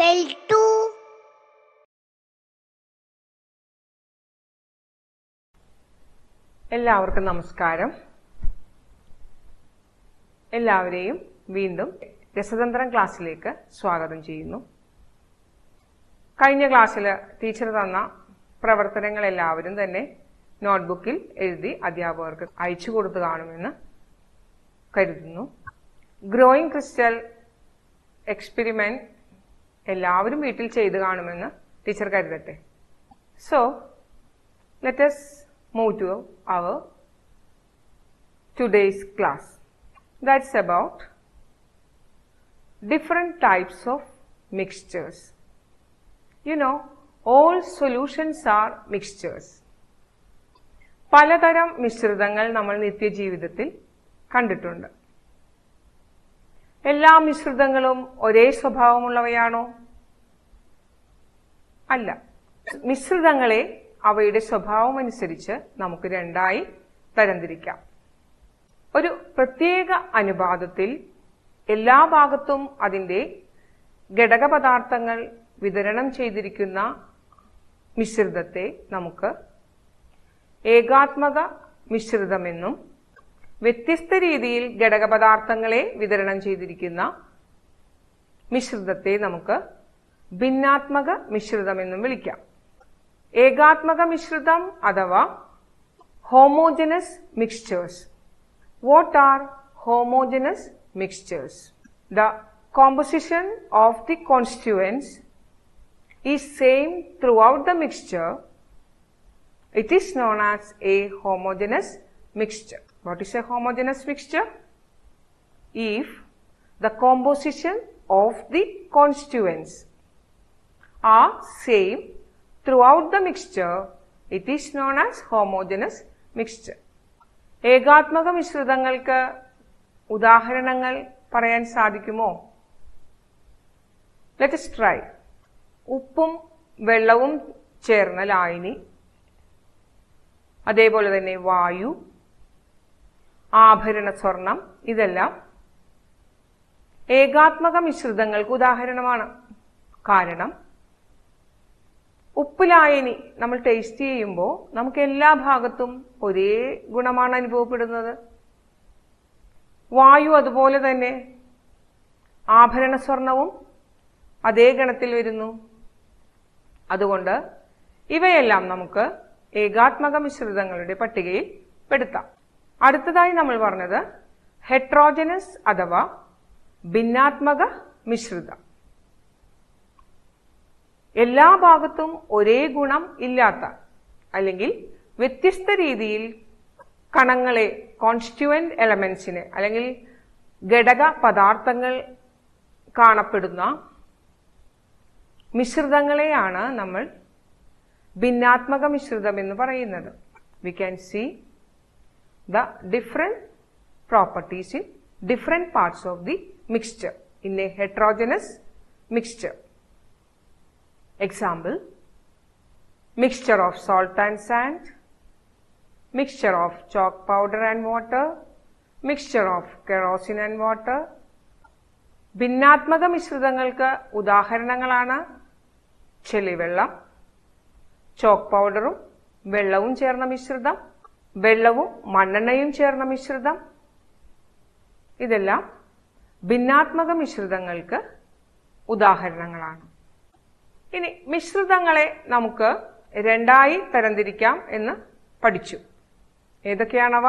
L2 എല്ലാവർക്കും നമസ്കാരം എല്ലാവരെയും വീണ്ടും രസതന്ത്രം ക്ലാസ്സിലേക്ക് സ്വാഗതം ചെയ്യുന്നു കഴിഞ്ഞ ക്ലാസ്സിൽ ടീച്ചർ തന്ന പ്രവർത്തനങ്ങൾ എല്ലാവരും തന്നെ നോട്ട്ബുക്കിൽ എഴുതി അധ്യാപകർക്ക് അയച്ചു കൊടുത്തു കാണുമെന്ന് കരുതുന്നു ഗ്രോയിങ് ക്രിസ്റ്റൽ എക്സ്പെരിമെന്റ് എല്ലാവരും വീട്ടിൽ ചെയ്തു കാണുമെന്ന് ടീച്ചർ കരുതട്ടെ so let us move to our today's class. That's about different types of mixtures. You know, all solutions are mixtures. പലതരം മിശ്രിതങ്ങൾ നമ്മൾ നിത്യജീവിതത്തിൽ കണ്ടിട്ടുണ്ട് എല്ലാ മിശ്രിതങ്ങളും ഒരേ സ്വഭാവമുള്ളവയാണോ അല്ല മിശ്രിതങ്ങളെ അവയുടെ സ്വഭാവം അനുസരിച്ച് നമുക്ക് രണ്ടായി തരംതിരിക്കാം ഒരു പ്രത്യേക അനുപാതത്തിൽ എല്ലാ ഭാഗത്തും അതിന്റെ ഘടകപദാർത്ഥങ്ങൾ വിതരണം ചെയ്തിരിക്കുന്ന മിശ്രിതത്തെ നമുക്ക് ഏകാത്മക മിശ്രിതമെന്നും വ്യത്യസ്ത രീതിയിൽ ഘടകപദാർത്ഥങ്ങളെ വിതരണം ചെയ്തിരിക്കുന്ന മിശ്രിതത്തെ നമുക്ക് ഭിന്നാത്മക മിശ്രിതമെന്നും വിളിക്കാം ഏകാത്മക മിശ്രിതം അഥവാ homogeneous mixtures what are homogeneous mixtures the composition of the constituents is same throughout the mixture it is known as a homogeneous mixture. What is a homogeneous mixture? If the composition of the constituents are same throughout the mixture, it is known as homogeneous mixture. ഏകാത്മക മിശ്രിതങ്ങൾക്ക് ഉദാഹരണങ്ങൾ പറയാൻ സാധിക്കുമോ let try ഉപ്പും വെള്ളവും ചേർന്ന ലായനി അതേപോലെ തന്നെ വായു ആഭരണ സ്വർണം ഇതെല്ലാം ഏകാത്മക മിശ്രിതങ്ങൾക്ക് ഉദാഹരണമാണ് കാരണം ഉപ്പ് ലായനി നമ്മൾ ടേസ്റ്റ് ചെയ്യുമ്പോൾ നമുക്ക് എല്ലാ ഭാഗത്തും ഒരേ ഗുണമാണ് അനുഭവപ്പെടുന്നത് വായു അതുപോലെ തന്നെ ആഭരണ സ്വർണവും അതേ ഗണത്തിൽ വരുന്നു അതുകൊണ്ട് ഇവയെല്ലാം നമുക്ക് ഏകാത്മക മിശ്രിതങ്ങളുടെ പട്ടികയിൽ പെടുത്താം അടുത്തതായി നമ്മൾ പറഞ്ഞത് ഹെട്രോജനസ് അഥവാ ഭിന്നാത്മക മിശ്രിതം എല്ലാ ഭാഗത്തും ഒരേ ഗുണം ഇല്ലാത്ത അല്ലെങ്കിൽ വ്യത്യസ്ത രീതിയിൽ കണങ്ങളെ കോൺസ്റ്റുവന്റ് എലമെന്റ്സിനെ അല്ലെങ്കിൽ ഘടക പദാർത്ഥങ്ങൾ കാണപ്പെടുന്ന മിശ്രിതങ്ങളെയാണ് നമ്മൾ ഭിന്നാത്മക മിശ്രിതം എന്ന് പറയുന്നത് we can see the different properties in different parts of the mixture in a heterogeneous mixture example mixture of salt and sand mixture of chalk powder and water mixture of kerosene and water ഭിന്നാത്മക മിശ്രിതങ്ങൾക്ക് ഉദാഹരണങ്ങളാണ് ചെളിവെള്ളം chalk പൗഡറും വെള്ളവും ചേർന്ന മിശ്രിതം വെള്ളവും മണ്ണെണ്ണയും ചേർന്ന മിശ്രിതം ഇതെല്ലാം ഭിന്നാത്മക മിശ്രിതങ്ങൾക്ക് ഉദാഹരണങ്ങളാണ് ഇനി മിശ്രിതങ്ങളെ നമുക്ക് രണ്ടായി തരംതിരിക്കാം എന്ന് പഠിച്ചു ഏതൊക്കെയാണവ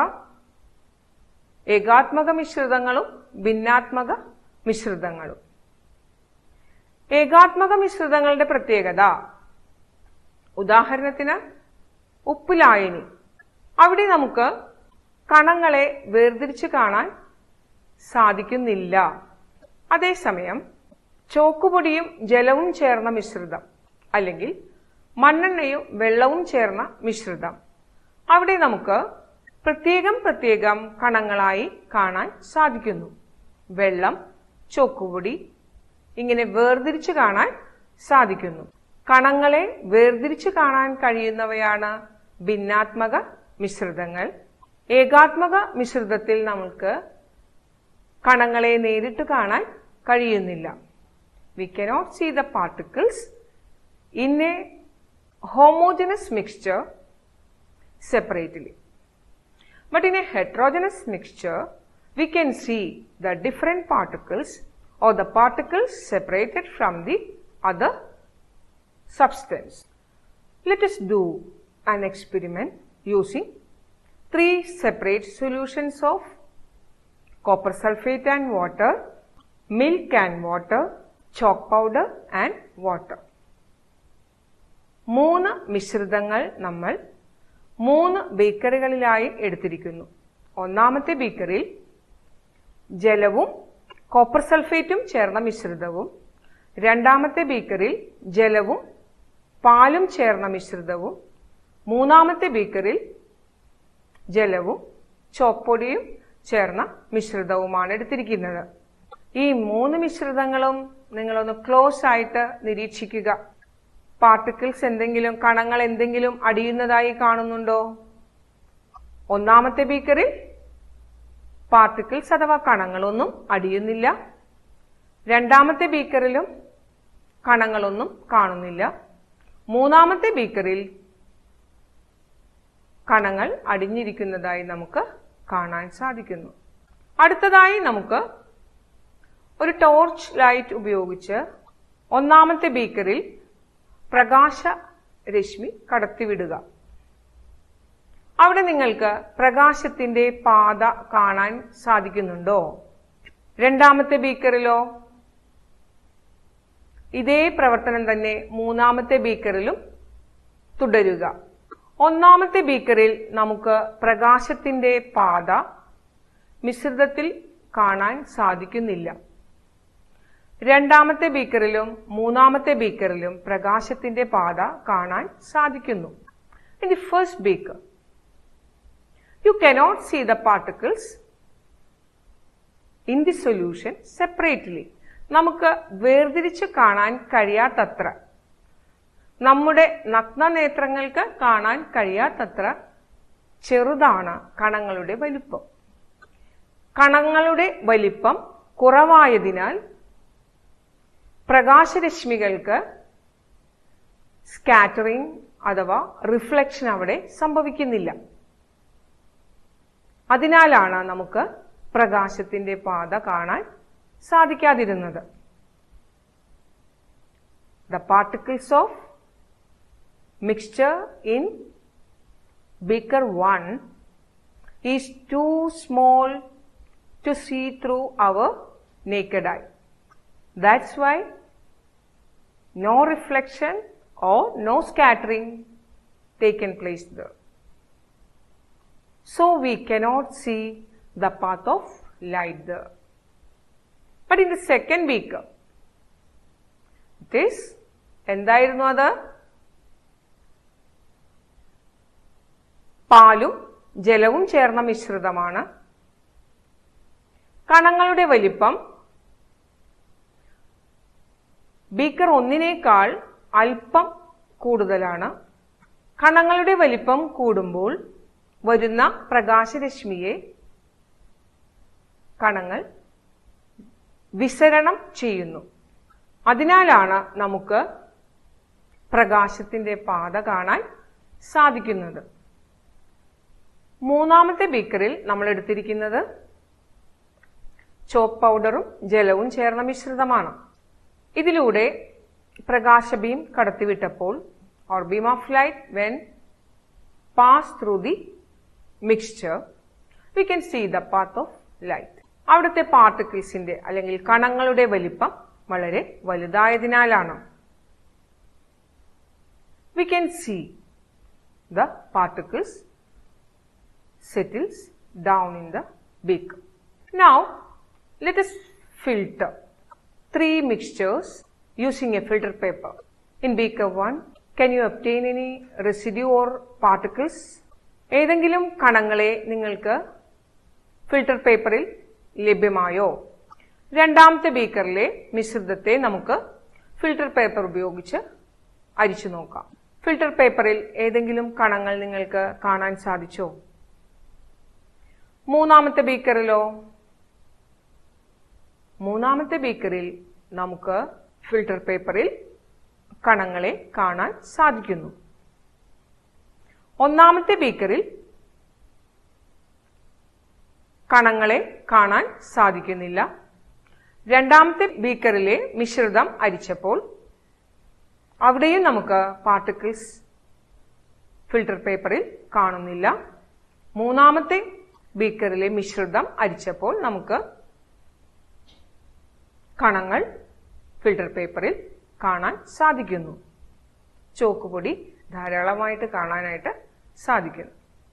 ഏകാത്മക മിശ്രിതങ്ങളും ഭിന്നാത്മക മിശ്രിതങ്ങളും ഏകാത്മക മിശ്രിതങ്ങളുടെ പ്രത്യേകത ഉദാഹരണത്തിന് ഉപ്പുലായനി അവിടെ നമുക്ക് കണങ്ങളെ വേർതിരിച്ച് കാണാൻ സാധിക്കുന്നില്ല അതേസമയം ചോക്കുപൊടിയും ജലവും ചേർന്ന മിശ്രിതം അല്ലെങ്കിൽ മണ്ണെണ്ണയും വെള്ളവും ചേർന്ന മിശ്രിതം അവിടെ നമുക്ക് പ്രത്യേകം പ്രത്യേകം കണങ്ങളായി കാണാൻ സാധിക്കുന്നു വെള്ളം ചോക്കുപൊടി ഇങ്ങനെ വേർതിരിച്ച് കാണാൻ സാധിക്കുന്നു കണങ്ങളെ വേർതിരിച്ച് കാണാൻ കഴിയുന്നവയാണ് ഭിന്നാത്മക മിശ്രിതങ്ങൾ ഏകാത്മക മിശ്രിതത്തിൽ നമുക്ക് കണങ്ങളെ നേരിട്ട് കാണാൻ കഴിയുന്നില്ല we cannot see the particles in a homogeneous mixture separately. But in a heterogeneous mixture, we can see the different particles or the particles separated from the other substance. Let us do an experiment using three separate solutions of copper sulfate and water, milk and water, chalk powder and water. മൂന്ന് മിശ്രിതങ്ങൾ നമ്മൾ മൂന്ന് ബീക്കറുകളിലായി എടുത്തിരിക്കുന്നു ഒന്നാമത്തെ ബീക്കറിൽ ജലവും copper സൾഫേറ്റും ചേർന്ന മിശ്രിതവും രണ്ടാമത്തെ ബീക്കറിൽ ജലവും പാലും ചേർന്ന മിശ്രിതവും മൂന്നാമത്തെ ബീക്കറിൽ ജലവും ചോപ്പൊടിയും ചേർന്ന മിശ്രിതവുമാണ് എടുത്തിരിക്കുന്നത് ഈ മൂന്ന് മിശ്രിതങ്ങളും നിങ്ങളൊന്ന് ക്ലോസ് ആയിട്ട് നിരീക്ഷിക്കുക പാർട്ടിക്കിൾസ് എന്തെങ്കിലും കണങ്ങൾ എന്തെങ്കിലും അടിയുന്നതായി കാണുന്നുണ്ടോ ഒന്നാമത്തെ ബീക്കറിൽ പാർട്ടിക്കിൾസ് അഥവാ കണങ്ങളൊന്നും അടിയുന്നില്ല രണ്ടാമത്തെ ബീക്കറിലും കണങ്ങളൊന്നും കാണുന്നില്ല മൂന്നാമത്തെ ബീക്കറിൽ കണങ്ങൾ അടിഞ്ഞിരിക്കുന്നതായി നമുക്ക് കാണാൻ സാധിക്കുന്നു അടുത്തതായി നമുക്ക് ഒരു ടോർച്ച് ലൈറ്റ് ഉപയോഗിച്ച് ഒന്നാമത്തെ ബീക്കറിൽ പ്രകാശ രശ്മി കടത്തിവിടുക അവിടെ നിങ്ങൾക്ക് പ്രകാശത്തിന്റെ പാത കാണാൻ സാധിക്കുന്നുണ്ടോ രണ്ടാമത്തെ ബീക്കറിലോ ഇതേ പ്രവർത്തനം തന്നെ മൂന്നാമത്തെ ബീക്കറിലും തുടരുക ഒന്നാമത്തെ ബീക്കറിൽ നമുക്ക് പ്രകാശത്തിന്റെ പാത മിശ്രിതത്തിൽ കാണാൻ സാധിക്കുന്നില്ല രണ്ടാമത്തെ ബീക്കറിലും മൂന്നാമത്തെ ബീക്കറിലും പ്രകാശത്തിന്റെ പാത കാണാൻ സാധിക്കുന്നു in the first beaker you cannot see the particles in the solution separately നമുക്ക് വേർതിരിച്ച് കാണാൻ കഴിയാത്തത്ര നമ്മുടെ നഗ്നനേത്രങ്ങൾക്ക് കാണാൻ കഴിയാത്തത്ര ചെറുതാണ് കണങ്ങളുടെ വലിപ്പം കണങ്ങളുടെ വലിപ്പം കുറവായതിനാൽ പ്രകാശരശ്മികൾക്ക് സ്കാറ്ററിംഗ് അഥവാ റിഫ്ലക്ഷൻ അവിടെ സംഭവിക്കുന്നില്ല അതിനാലാണ് നമുക്ക് പ്രകാശത്തിന്റെ പാത കാണാൻ സാധിക്കാതിരുന്നത് the particles of mixture in beaker 1 is too small to see through our naked eye. That's why no reflection or no scattering taken place there. So we cannot see the path of light there. But in the second beaker, it is എന്തായിരുന്നു അത് പാലും ജലവും ചേർന്ന മിശ്രിതമാണ് കണങ്ങളുടെ വലിപ്പം beaker ഒന്നിനേക്കാൾ അല്പം കൂടുതലാണ് കണങ്ങളുടെ വലിപ്പം കൂടുമ്പോൾ വരുന്ന പ്രകാശരശ്മിയെ കണങ്ങൾ വിസരണം ചെയ്യുന്നു അതിനാലാണ് നമുക്ക് പ്രകാശത്തിന്റെ പാത കാണാൻ സാധിക്കുന്നത് മൂന്നാമത്തെ ബീക്കറിൽ നമ്മൾ എടുത്തിരിക്കുന്നത് ചോക്ക് പൗഡറും ജലവും ചേർന്ന മിശ്രിതമാണ് ഇതിലൂടെ പ്രകാശ ബീം കടത്തിവിട്ടപ്പോൾ or beam of light when pass through the mixture we can see the path of light അവിടുത്തെ പാർട്ടിക്കിൾസിന്റെ അല്ലെങ്കിൽ കണങ്ങളുടെ വലിപ്പം വളരെ വലുതായതിനാലാണ് we can see the particles settles down in the beaker. Now, let us filter three mixtures using a filter paper. In beaker 1, can you obtain any residue or particles? ഏതെങ്കിലും കണങ്ങളെ നിങ്ങൾക്ക് filter പേപ്പറിൽ ലഭ്യമായോ രണ്ടാമത്തെ ബീക്കറിലെ മിശ്രിതത്തെ നമുക്ക് ഫിൽട്ടർ പേപ്പർ ഉപയോഗിച്ച് അരിച്ചു നോക്കാം filter പേപ്പറിൽ ഏതെങ്കിലും കണങ്ങൾ നിങ്ങൾക്ക് കാണാൻ സാധിച്ചോ മൂന്നാമത്തെ ബീക്കറിലോ മൂന്നാമത്തെ ബീക്കറിൽ നമുക്ക് ഫിൽട്ടർ പേപ്പറിൽ കണങ്ങളെ കാണാൻ സാധിക്കുന്നു ഒന്നാമത്തെ ബീക്കറിൽ കണങ്ങളെ കാണാൻ സാധിക്കുന്നില്ല രണ്ടാമത്തെ ബീക്കറിലെ മിശ്രിതം അരിച്ചപ്പോൾ അവിടെയും നമുക്ക് പാർട്ടിക്കിൾസ് ഫിൽട്ടർ പേപ്പറിൽ കാണുന്നില്ല മൂന്നാമത്തെ ബീക്കറിലെ മിശ്രിതം അരിച്ചപ്പോൾ നമുക്ക് കണങ്ങൾ ഫിൽട്ടർ പേപ്പറിൽ കാണാൻ സാധിക്കുന്നു ചോക്കുപൊടി ധാരാളമായിട്ട് കാണാനായിട്ട് സാധിക്കുന്നു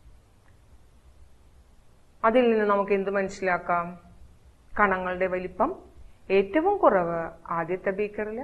അതിൽ നിന്ന് നമുക്ക് എന്ത് മനസ്സിലാക്കാം കണങ്ങളുടെ വലിപ്പം ഏറ്റവും കുറവ് ആദ്യത്തെ ബീക്കറിൽ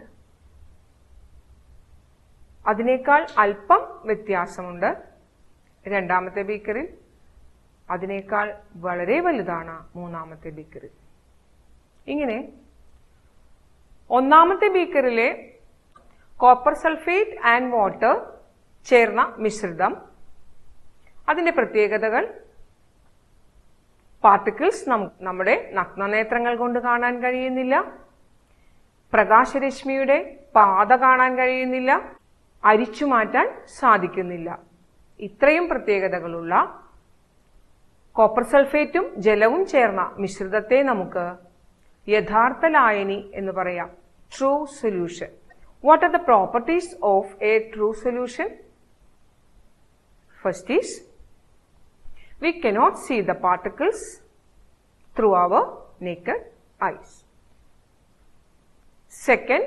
അതിനേക്കാൾ അല്പം വ്യത്യാസമുണ്ട് രണ്ടാമത്തെ ബീക്കറിൽ അതിനേക്കാൾ വളരെ വലുതാണ് മൂന്നാമത്തെ ബീക്കറിൽ ഇങ്ങനെ ഒന്നാമത്തെ ബീക്കറിലെ കോപ്പർ സൾഫേറ്റ് ആൻഡ് വാട്ടർ ചേർന്ന മിശ്രിതം അതിന്റെ പ്രത്യേകതകൾ പാർട്ടിക്കിൾസ് നമ്മുടെ നഗ്നനേത്രങ്ങൾ കൊണ്ട് കാണാൻ കഴിയുന്നില്ല പ്രകാശരശ്മിയുടെ പാത കാണാൻ കഴിയുന്നില്ല അരിച്ചു മാറ്റാൻ സാധിക്കുന്നില്ല ഇത്രയും പ്രത്യേകതകളുള്ള കോപ്പർ സൾഫേറ്റും ജലവും ചേർന്ന മിശ്രിതത്തെ നമുക്ക് യഥാർത്ഥ ലായനി എന്ന് പറയാം true solution what are the properties of a true solution first is we cannot see the particles through our naked eyes. Second,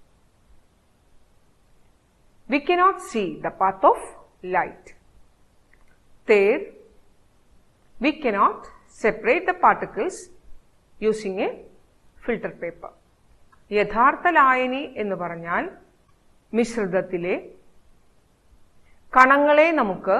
we cannot see the path of light. Third, we cannot separate the particles using a filter paper. യഥാർത്ഥ ലായനി എന്ന് പറഞ്ഞാൽ മിശ്രിതത്തിലെ കണങ്ങളെ നമുക്ക്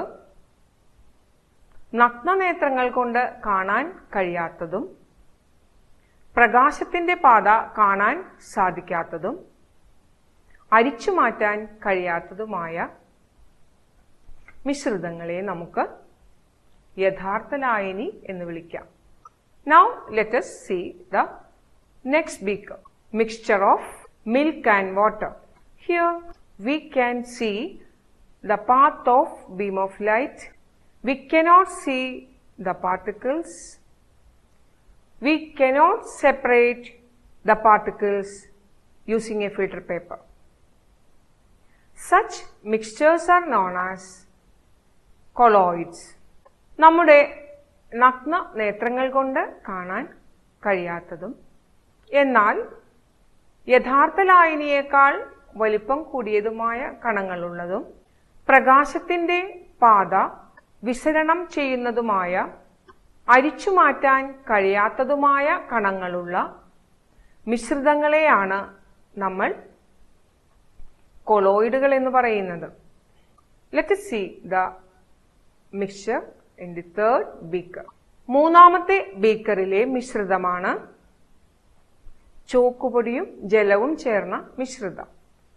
നഗ്നനേത്രങ്ങൾ കൊണ്ട് കാണാൻ കഴിയാത്തതും പ്രകാശത്തിന്റെ പാത കാണാൻ സാധിക്കാത്തതും അരിച്ചു മാറ്റാൻ കഴിയാത്തതുമായ മിശ്രിതങ്ങളെ നമുക്ക് യഥാർത്ഥ ലായനി എന്ന് വിളിക്കാം now let's see the next beaker mixture of milk and water here we can see the path of beam of light we cannot see the particles. We cannot separate the particles using a filter paper. Such mixtures are known as colloids. നമ്മുടെ നഗ്ന നേത്രങ്ങൾ കൊണ്ട് കാണാൻ കഴിയാത്തതും എന്നാൽ യഥാർത്ഥ ലായനിയേക്കാൾ വലിപ്പം കൂടിയതുമായ കണങ്ങളുള്ളതും പ്രകാശത്തിന്റെ പാത വിസരണം ചെയ്യുന്നതുമായ അരിച്ചു മാറ്റാൻ കഴിയാത്തതുമായ കണങ്ങളുള്ള മിശ്രിതങ്ങളെയാണ് നമ്മൾ കൊളോയിഡുകൾ എന്ന് പറയുന്നത് let see the mixture in the third beaker മൂന്നാമത്തെ ബീക്കറിലെ മിശ്രിതമാണ് ചോക്കുപൊടിയും ജലവും ചേർന്ന മിശ്രിതം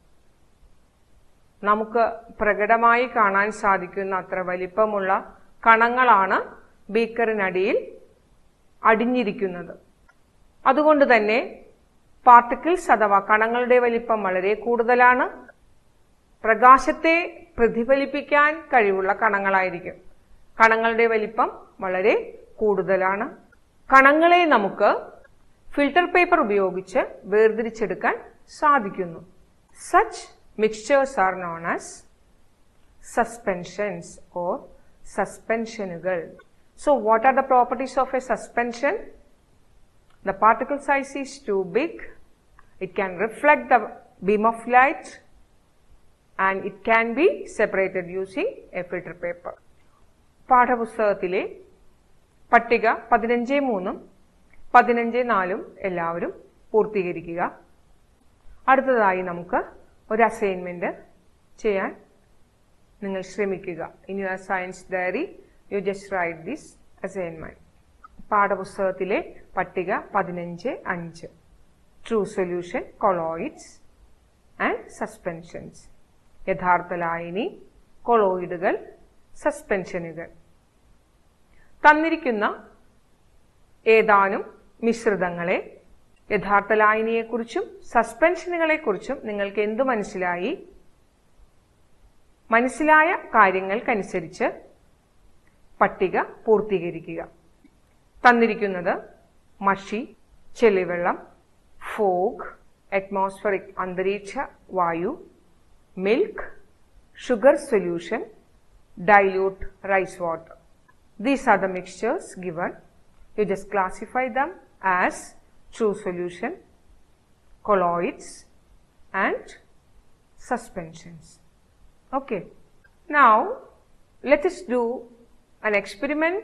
നമുക്ക് പ്രകടമായി കാണാൻ സാധിക്കുന്ന അത്ര വലിപ്പമുള്ള കണങ്ങളാണ് ബീക്കറിനടിയിൽ അടിഞ്ഞിരിക്കുന്നത് അതുകൊണ്ട് തന്നെ പാർട്ടിക്കിൾസ് അഥവാ കണങ്ങളുടെ വലിപ്പം വളരെ കൂടുതലാണ് പ്രകാശത്തെ പ്രതിഫലിപ്പിക്കാൻ കഴിവുള്ള കണങ്ങളായിരിക്കും കണങ്ങളുടെ വലിപ്പം വളരെ കൂടുതലാണ് കണങ്ങളെ നമുക്ക് ഫിൽട്ടർ പേപ്പർ ഉപയോഗിച്ച് വേർതിരിച്ചെടുക്കാൻ സാധിക്കുന്നു such mixtures are known as suspensions or suspensionuകൾ. So what are the properties of a suspension? The particle size is too big, it can reflect the beam of light and it can be separated using a filter paper. പാഠപുസ്തകത്തിലെ പട്ടിക പതിനഞ്ച് മൂന്നും പതിനഞ്ച് നാലും എല്ലാവരും പൂർത്തീകരിക്കുക അടുത്തതായി നമുക്ക് ഒരു അസൈൻമെന്റ് ചെയ്യാൻ നിങ്ങൾ ശ്രമിക്കുക in your science diary you just write this assignment പാഠപുസ്തകത്തിലെ പട്ടിക പതിനഞ്ച് അഞ്ച് true solution colloids and suspensions യഥാർത്ഥ ലായനി കൊളോയിഡുകൾ സസ്പെൻഷനുകൾ തന്നിരിക്കുന്ന ഏതാനും മിശ്രിതങ്ങളെ യഥാർത്ഥ ലായനിയെക്കുറിച്ചും സസ്പെൻഷനുകളെക്കുറിച്ചും നിങ്ങൾക്ക് എന്തു മനസ്സിലായി മനസ്സിലായ കാര്യങ്ങൾക്കനുസരിച്ച് പട്ടിക പൂർത്തീകരിക്കുക തന്നിരിക്കുന്നത് മഷി ചെളിവെള്ളം ഫോഗ് അറ്റ്മോസ്ഫറിക് അന്തരീക്ഷ വായു milk sugar solution, dilute rice water. These are the mixtures given. You just classify them as true solution, colloids and suspensions. Okay. Now, let us do an experiment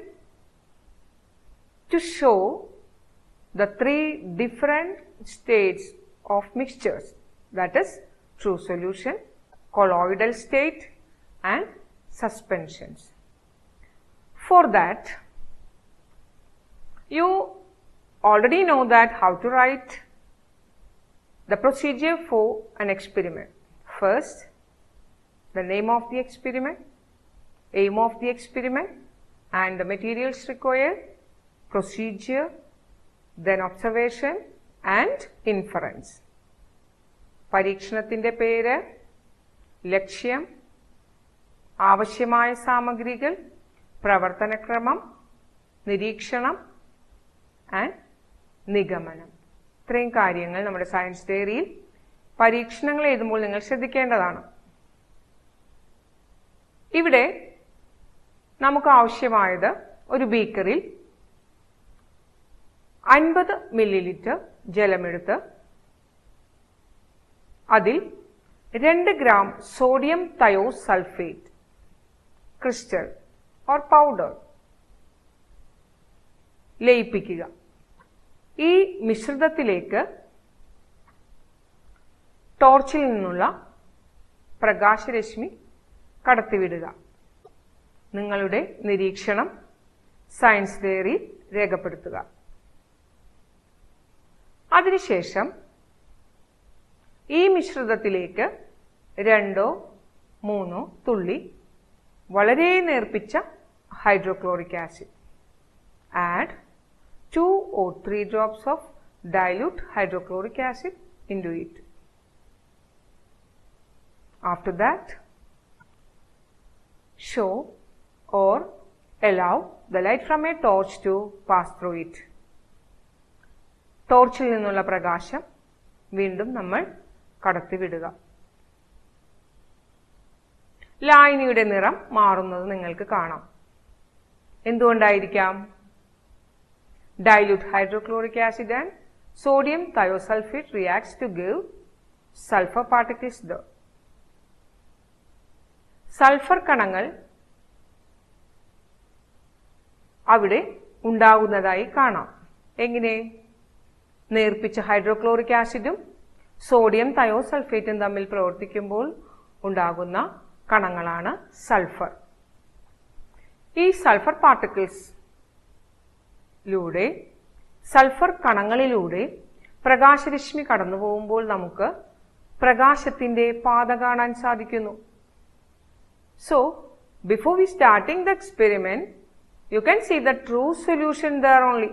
to show the three different states of mixtures that is true solution, colloidal state and suspensions. For that, you already know that how to write the procedure for an experiment. First, the name of the experiment, aim of the experiment and the materials required, procedure, then observation and inference. പരീക്ഷണത്തിൻ്റെ പേര് ലക്ഷ്യം ആവശ്യമായ സാമഗ്രികൾ പ്രവർത്തനക്രമം നിരീക്ഷണം and നിഗമനം ഇത്രയും കാര്യങ്ങൾ നമ്മുടെ സയൻസ് തിയറിയിൽ പരീക്ഷണങ്ങൾ എഴുതുമ്പോൾ നിങ്ങൾ ശ്രദ്ധിക്കേണ്ടതാണ് ഇവിടെ നമുക്ക് ആവശ്യമായത് ഒരു ബീക്കറിൽ അൻപത് മില്ലി ലിറ്റർ ജലമെടുത്ത് അതിൽ രണ്ട് gram sodium thiosulphate crystal or powder ലയിപ്പിക്കുക ഈ മിശ്രിതത്തിലേക്ക് ടോർച്ചിൽ നിന്നുള്ള പ്രകാശരശ്മി കടത്തിവിടുക നിങ്ങളുടെ നിരീക്ഷണം സയൻസ് തിയറി രേഖപ്പെടുത്തുക അതിനുശേഷം ഈ മിശ്രിതത്തിലേക്ക് രണ്ടോ മൂന്നോ തുള്ളി വളരെ നേർപ്പിച്ച hydrochloric acid add two or three drops of dilute hydrochloric acid into it. After that, show or allow the light from a torch to pass through it. ടോർച്ചിൽ നിന്നുള്ള പ്രകാശം വീണ്ടും നമ്മൾ കടത്തിവിടുക ലായനിയുടെ നിറം മാറുന്നത് നിങ്ങൾക്ക് കാണാം എന്തുകൊണ്ടായിരിക്കാം dilute hydrochloric acid and sodium thiosulfate reacts to give sulfur particles there. Sulphur കണങ്ങൾ അവിടെ ഉണ്ടാകുന്നതായി കാണാം എങ്ങനെ നേർപ്പിച്ച ഹൈഡ്രോക്ലോറിക് ആസിഡും സോഡിയം തയോസൾഫേറ്റും തമ്മിൽ പ്രവർത്തിക്കുമ്പോൾ ഉണ്ടാകുന്ന കണങ്ങളാണ് സൾഫർ ഈ സൾഫർ പാർട്ടിക്കിൾസ് ലൂടെ സൾഫർ കണങ്ങളിലൂടെ പ്രകാശരശ്മി കടന്നു പോകുമ്പോൾ നമുക്ക് പ്രകാശത്തിന്റെ പാത കാണാൻ സാധിക്കുന്നു so before we starting the experiment you can see the true solution there only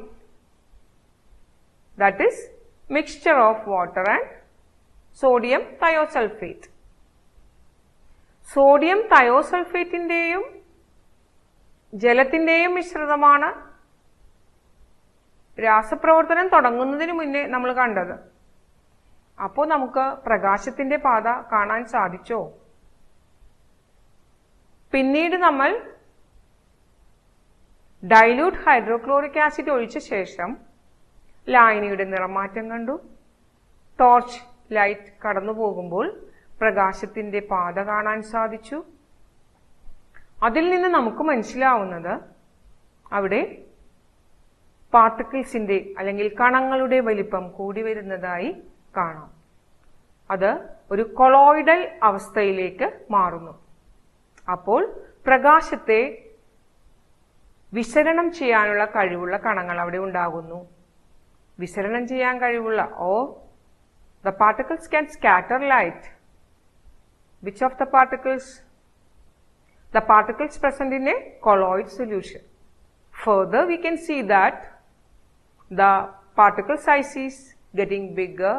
that is mixture of water and sodium thiosulphate sodium തയോസൾഫേറ്റിന്റെയും ജലത്തിന്റെയും മിശ്രിതമാണ് രാസപ്രവർത്തനം തുടങ്ങുന്നതിന് മുന്നേ നമ്മൾ കണ്ടത് അപ്പോൾ നമുക്ക് പ്രകാശത്തിന്റെ പാത കാണാൻ സാധിച്ചോ പിന്നീട് നമ്മൾ ഡൈല്യൂട്ട് ഹൈഡ്രോക്ലോറിക് ആസിഡ് ഒഴിച്ച ശേഷം ലായനിയുടെ നിറമാറ്റം കണ്ടു ടോർച്ച് ലൈറ്റ് കടന്നു പോകുമ്പോൾ പ്രകാശത്തിന്റെ പാത കാണാൻ സാധിച്ചു അതിൽ നിന്ന് നമുക്ക് മനസ്സിലാവുന്നത് അവിടെ പാർട്ടിക്കിൾസിന്റെ അല്ലെങ്കിൽ കണങ്ങളുടെ വലിപ്പം കൂടി വരുന്നതായി കാണാം അത് ഒരു കൊളോയിഡൽ അവസ്ഥയിലേക്ക് മാറുന്നു അപ്പോൾ പ്രകാശത്തെ വിസരണം ചെയ്യാനുള്ള കഴിവുള്ള കണങ്ങൾ അവിടെ ഉണ്ടാകുന്നു വിസരണം ചെയ്യാൻ കഴിവുള്ള oh the particles can scatter light which of the particles the particles present in a colloid solution further we can see that the particle size is getting bigger,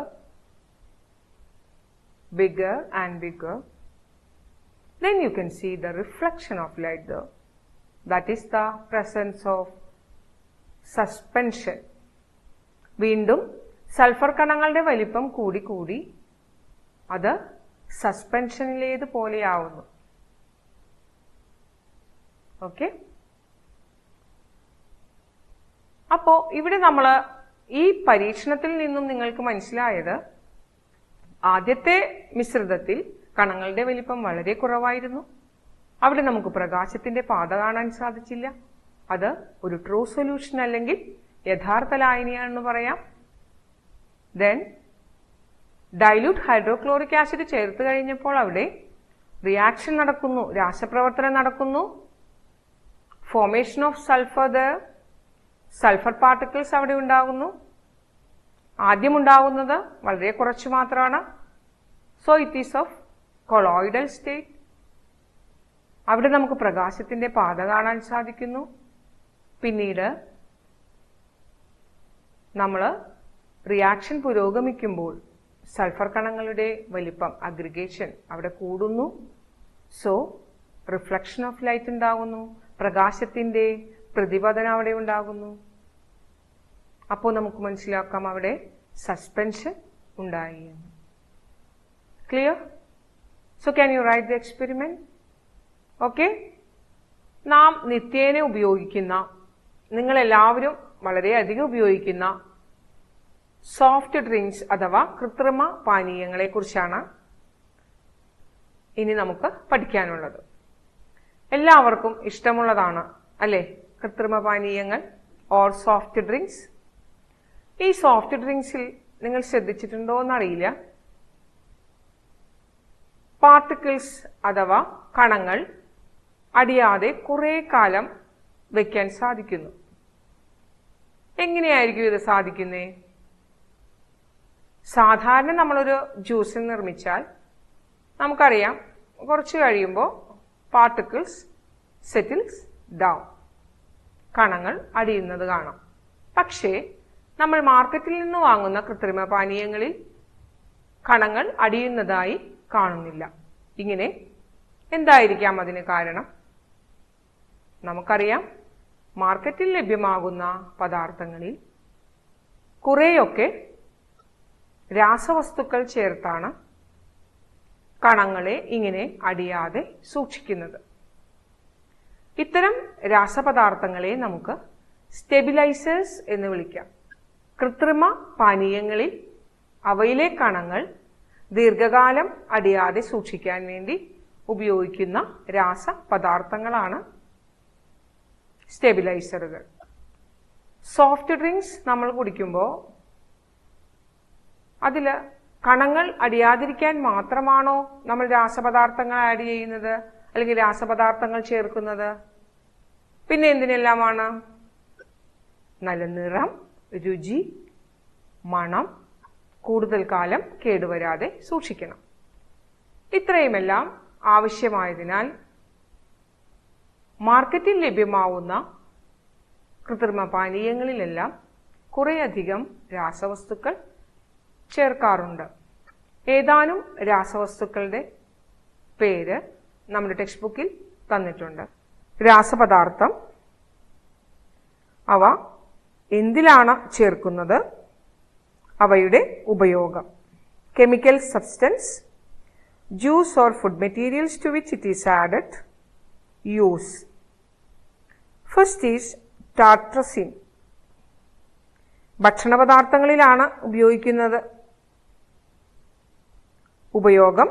bigger and bigger. Then you can see the reflection of light there. That is the presence of suspension. വീണ്ടും sulphur കണങ്ങളുടെ വലിപ്പം കൂടി കൂടി അത് സസ്പെൻഷനിലേതുപോലെയാവുന്നു okay അപ്പോ ഇവിടെ നമ്മൾ ഈ പരീക്ഷണത്തിൽ നിന്നും നിങ്ങൾക്ക് മനസ്സിലായത് ആദ്യത്തെ മിശ്രിതത്തിൽ കണങ്ങളുടെ വലിപ്പം വളരെ കുറവായിരുന്നു അവിടെ നമുക്ക് പ്രകാശത്തിന്റെ പാത കാണാൻ സാധിച്ചില്ല അത് ഒരു ട്രൂ സൊല്യൂഷൻ അല്ലെങ്കിൽ യഥാർത്ഥ ലായനിയാണെന്ന് പറയാം ദെൻ ഡൈല്യൂട്ട് ഹൈഡ്രോക്ലോറിക് ആസിഡ് ചേർത്ത് കഴിഞ്ഞപ്പോൾ അവിടെ റിയാക്ഷൻ നടക്കുന്നു രാസപ്രവർത്തനം നടക്കുന്നു formation of sulphur the sulphur particles അവിടെ ഉണ്ടാകുന്നു ആദ്യം ഉണ്ടാകുന്നത് വളരെ കുറച്ച് മാത്രമാണ് so it is of colloidal state അവിടെ നമുക്ക് പ്രകാശത്തിന്റെ പാത കാണാൻ സാധിക്കുന്നു പിന്നീട് നമ്മൾ റിയാക്ഷൻ പുരോഗമിക്കുമ്പോൾ സൾഫർ കണങ്ങളുടെ വലിപ്പം അഗ്രിഗേഷൻ അവിടെ കൂടുന്നു സോ റിഫ്ലക്ഷൻ ഓഫ് ലൈറ്റ് ഉണ്ടാകുന്നു പ്രകാശത്തിന്റെ പ്രതിപതനം അവിടെ ഉണ്ടാകുന്നു അപ്പോൾ നമുക്ക് മനസ്സിലാക്കാം അവിടെ സസ്പെൻഷൻ ഉണ്ടായി എന്ന് clear so can you write the experiment okay നാം നിത്യേന ഉപയോഗിക്കുന്ന നിങ്ങൾ എല്ലാവരും വളരെയധികം ഉപയോഗിക്കുന്ന സോഫ്റ്റ് ഡ്രിങ്ക്സ് അഥവാ കൃത്രിമ പാനീയങ്ങളെ കുറിച്ചാണ് ഇനി നമുക്ക് പഠിക്കാനുള്ളത് എല്ലാവർക്കും ഇഷ്ടമുള്ളതാണ് അല്ലെ കൃത്രിമ പാനീയങ്ങൾ ഓർ സോഫ്റ്റ് ഡ്രിങ്ക്സ് ഈ സോഫ്റ്റ് ഡ്രിങ്ക്സിൽ നിങ്ങൾ ശ്രദ്ധിച്ചിട്ടുണ്ടോ എന്നറിയില്ല പാർട്ടിക്കിൾസ് അഥവാ കണങ്ങൾ അടിയാതെ കുറെ കാലം വെക്കാൻ സാധിക്കുന്നു എങ്ങനെയായിരിക്കും ഇത് സാധിക്കുന്നേ സാധാരണ നമ്മളൊരു ജ്യൂസിൽ നിർമ്മിച്ചാൽ നമുക്കറിയാം കുറച്ച് കഴിയുമ്പോൾ പാർട്ടിക്കിൾസ് സെറ്റിൽസ് ഡൗൺ കണങ്ങൾ അടിയുന്നത് കാണാം പക്ഷേ നമ്മൾ മാർക്കറ്റിൽ നിന്ന് വാങ്ങുന്ന കൃത്രിമ പാനീയങ്ങളിൽ കണങ്ങൾ അടിയുന്നതായി കാണുന്നില്ല ഇങ്ങനെ എന്തായിരിക്കാം അതിന് കാരണം നമുക്കറിയാം മാർക്കറ്റിൽ ലഭ്യമാകുന്ന പദാർത്ഥങ്ങളിൽ കുറേയൊക്കെ രാസവസ്തുക്കൾ ചേർത്താണ് കണങ്ങളെ ഇങ്ങനെ അടിയാതെ സൂക്ഷിക്കുന്നത് ഇത്തരം രാസപദാർത്ഥങ്ങളെ നമുക്ക് സ്റ്റെബിലൈസേഴ്സ് എന്ന് വിളിക്കാം കൃത്രിമ പാനീയങ്ങളിൽ അവയിലെ കണങ്ങൾ ദീർഘകാലം അടിയാതെ സൂക്ഷിക്കാൻ വേണ്ടി ഉപയോഗിക്കുന്ന രാസപദാർത്ഥങ്ങളാണ് സ്റ്റെബിലൈസറുകൾ സോഫ്റ്റ് ഡ്രിങ്ക്സ് നമ്മൾ കുടിക്കുമ്പോൾ അതിൽ കണങ്ങൾ അടിയാതിരിക്കാൻ മാത്രമാണോ നമ്മൾ രാസപദാർത്ഥങ്ങൾ ആഡ് ചെയ്യുന്നത് അല്ലെങ്കിൽ രാസപദാർത്ഥങ്ങൾ ചേർക്കുന്നത് പിന്നെ എന്തിനെല്ലാമാണ് നല്ല നിറം രുചി മണം കൂടുതൽ കാലം കേടുവരാതെ സൂക്ഷിക്കണം ഇത്രയുമെല്ലാം ആവശ്യമായതിനാൽ മാർക്കറ്റിൽ ലഭ്യമാവുന്ന കൃത്രിമ പാനീയങ്ങളിലെല്ലാം കുറേയധികം രാസവസ്തുക്കൾ ചേർക്കാറുണ്ട് ഏതാനും രാസവസ്തുക്കളുടെ പേര് നമ്മുടെ ടെക്സ്റ്റ് ബുക്കിൽ തന്നിട്ടുണ്ട് രാസപദാർത്ഥം അവ എന്തിലാണ് ചേർക്കുന്നത് അവയുടെ ഉപയോഗം chemical substance juice or food materials to which it is added use first is tartrazine ഭക്ഷണപദാർത്ഥങ്ങളിലാണ് ഉപയോഗിക്കുന്നത് ഉപയോഗം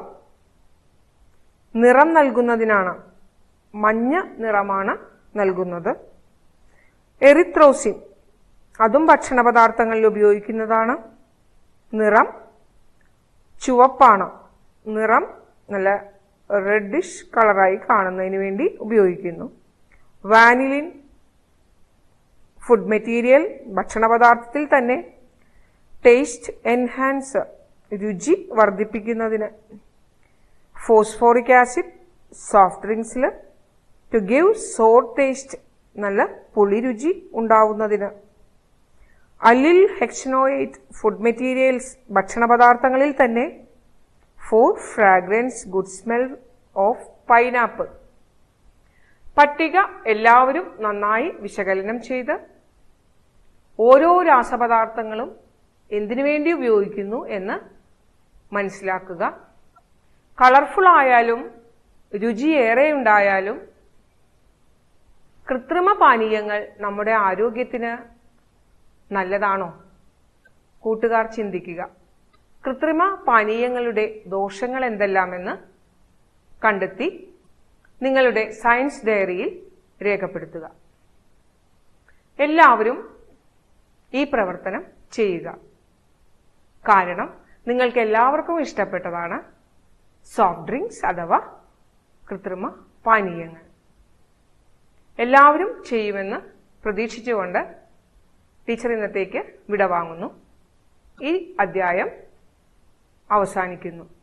നിറം നൽകുന്നതിനാണ് മഞ്ഞ നിറമാണ് നൽകുന്നത് എറിത്രോസിൻ അതും ഭക്ഷണപദാർത്ഥങ്ങളിൽ ഉപയോഗിക്കുന്നതാണ് നിറം ചുവപ്പാണ് നിറം നല്ല റെഡിഷ് കളറായി കാണുന്നതിന് വേണ്ടി ഉപയോഗിക്കുന്നു വാനിലിൻ ഫുഡ് മെറ്റീരിയൽ ഭക്ഷണപദാർത്ഥത്തിൽ തന്നെ ടേസ്റ്റ് എൻഹാൻസ് രുചി വർദ്ധിപ്പിക്കുന്നതിന് ഫോസ്ഫോറിക് ആസിഡ് സോഫ്റ്റ് ഡ്രിങ്ക്സിൽ ടു ഗിവ് സോർ ടേസ്റ്റ് നല്ല പുളി രുചി ഉണ്ടാവുന്നതിന് അലിൽ ഹെക്സ്നോയേറ്റ് ഫുഡ് മെറ്റീരിയൽസ് ഭക്ഷണപദാർത്ഥങ്ങളിൽ തന്നെ for fragrance good smell of pineapple പട്ടിക എല്ലാവരും നന്നായി വിശകലനം ചെയ്ത് ഓരോ രാസപദാർത്ഥങ്ങളും എന്തിനു വേണ്ടി ഉപയോഗിക്കുന്നു എന്ന് മനസ്സിലാക്കുക കളർഫുൾ ആയാലും രുചിയേറെ ഉണ്ടായാലും കൃത്രിമ പാനീയങ്ങൾ നമ്മുടെ ആരോഗ്യത്തിന് നല്ലതാണോ കൂട്ടുകാർ ചിന്തിക്കുക കൃത്രിമ പാനീയങ്ങളുടെ ദോഷങ്ങൾ എന്തെല്ലാമെന്ന് കണ്ടെത്തി നിങ്ങളുടെ സയൻസ് ഡയറിയിൽ രേഖപ്പെടുത്തുക എല്ലാവരും ഈ പ്രവർത്തനം ചെയ്യുക കാരണം നിങ്ങൾക്ക് എല്ലാവർക്കും ഇഷ്ടപ്പെട്ടതാണ് സോഫ്റ്റ് ഡ്രിങ്ക്സ് അഥവാ കൃത്രിമ പാനീയങ്ങൾ എല്ലാവരും ചെയ്യുമെന്ന് പ്രതീക്ഷിച്ചുകൊണ്ട് ടീച്ചർ ഇന്നത്തേക്ക് വിടവാങ്ങുന്നു ഈ അധ്യായം അവസാനിക്കുന്നു